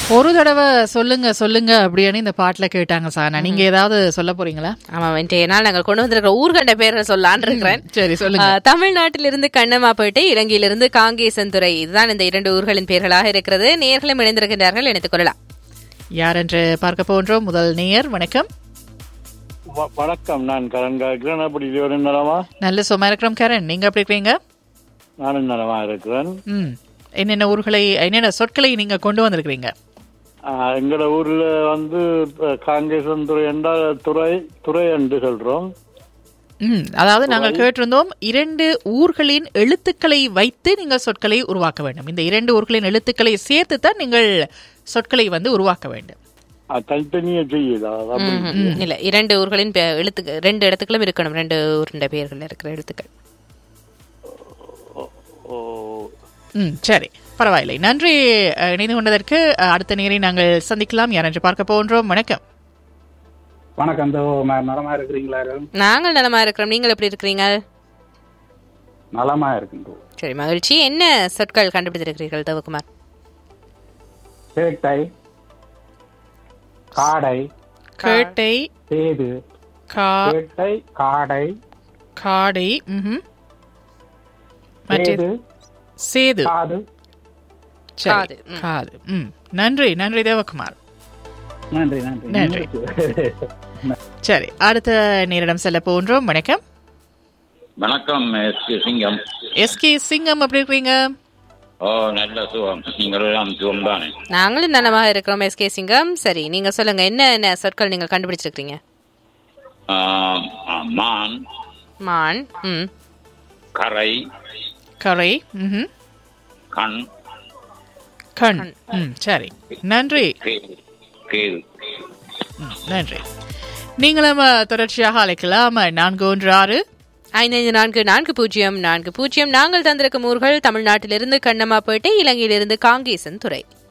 ஒரு தடவை சொல்லுங்க சொல்லுங்க அப்படின்னு இந்த பாட்டுல கேட்டாங்க சானா நீங்க ஏதாவது சொல்ல போறீங்களா ஆமா இன்றைய நாள் நாங்கள் கொண்டு வந்திருக்கிற ஊர்கண்ட பேரை சொல்லலான் இருக்கிறேன் சரி சொல்லுங்க ஆஹ், தமிழ்நாட்டிலிருந்து கண்ணமாப்பேட்டை இலங்கையிலிருந்து காங்கேசன்துறை இதுதான் இந்த இரண்டு ஊர்களின் பெயர்களாக இருக்கிறது நேர்களும் இணைந்திருக்கின்றார்கள் இணைத்துக் கொள்ளலாம் யார் என்று பார்க்க போன்றோம் முதல் நேயர் வணக்கம் வ- வணக்கம் நான் கரண் காக்கிறேன் அப்படி இதுவரை நலமா நல்ல சும்மா இருக்கிறோம் கரண் நீங்க எப்படி இருக்கீங்க நானும் நலமா இருக்கிறேன் ம் என்னென்ன ஊர்களை என்னென்ன சொற்களை நீங்க கொண்டு வந்திருக்கிறீங்க ஆஹ், எங்களோட ஊர்ல வந்து இப்ப காங்கேசன் துறை என்றால் துறை துறை என்று சொல்றோம் ம் அதாவது நாங்கள் கேட்டிருந்தோம் இரண்டு ஊர்களின் எழுத்துக்களை வைத்து நீங்கள் சொற்களை உருவாக்க வேண்டும் இந்த இரண்டு ஊர்களின் எழுத்துக்களை சேர்த்து தான் நீங்கள் சொற்களை வந்து உருவாக்க வேண்டும் ஆஹ், தனித்தனியா செய்யுதா அப்படி ம், ம். இல்ல இரண்டு ஊர்களின் பெ- எழுத்து ரெண்டு இடத்துக்களும் இருக்கணும் ரெண்டு ஊருண்ட பெயர்கள் இருக்கிற எழுத்துக்கள் ஓ, ம் சரி பரவாயில்லை நன்றி அஹ், இணைந்து கொண்டதற்கு அஹ், அடுத்த நேரை நாங்கள் சந்திக்கலாம் யார் என்று பார்க்க போன்றோம் வணக்கம் வணக்கம் தோ ம- நலமா இருக்கிறீங்களா நாங்கள் நலமா இருக்கிறோம் நீங்கள் எப்படி இருக்கிறீங்க நலமா இருக்கு சரி மகிழ்ச்சி என்ன சொற்கள் கண்டுபிடித்திருக்கிறீர்கள் தேவகுமார் சேட்டை காடை கேட்டை சேது கா சேட்டை காடை காடை ம்ஹும். மற்றது சேது சேது காது சரி, காது, ம். காது ம் நன்றி நன்றி தேவகுமார் நன்றி நன்றி நன்றி. சரி அடுத்த நேரிடம் செல்ல போன்றோம் வணக்கம் வணக்கம் எஸ் கே சிங்கம் எஸ்கே சிங்கம் எப்படி இருக்கிறீங்க ஓ நல்ல சுகம் நீங்களும் சுகம் தானே நாங்களும் நலமாக இருக்கிறோம் எஸ் கே சிங்கம் சரி நீங்க சொல்லுங்க என்ன என்ன சொற்கள் நீங்க கண்டுபிடிச்சிருக்கீங்க ஆம், ஆ, மான் மான் ம் கரை கரை ம்ஹும். கண் கண் ம் சரி நன்றி கேது கேது ம், நன்றி நீங்களும் அஹ், தொடர்ச்சியாக அழைக்கலாம் நான்கு ஒன்று ஆறு ஐந்து ஐந்து நான்கு நான்கு பூஜ்ஜியம் நான்கு பூஜ்ஜியம் நாங்கள் தந்திருக்கும் ஊர்கள் தமிழ்நாட்டிலிருந்து கண்ணம்மாப்பேட்டை இலங்கையிலிருந்து காங்கேசன் துறை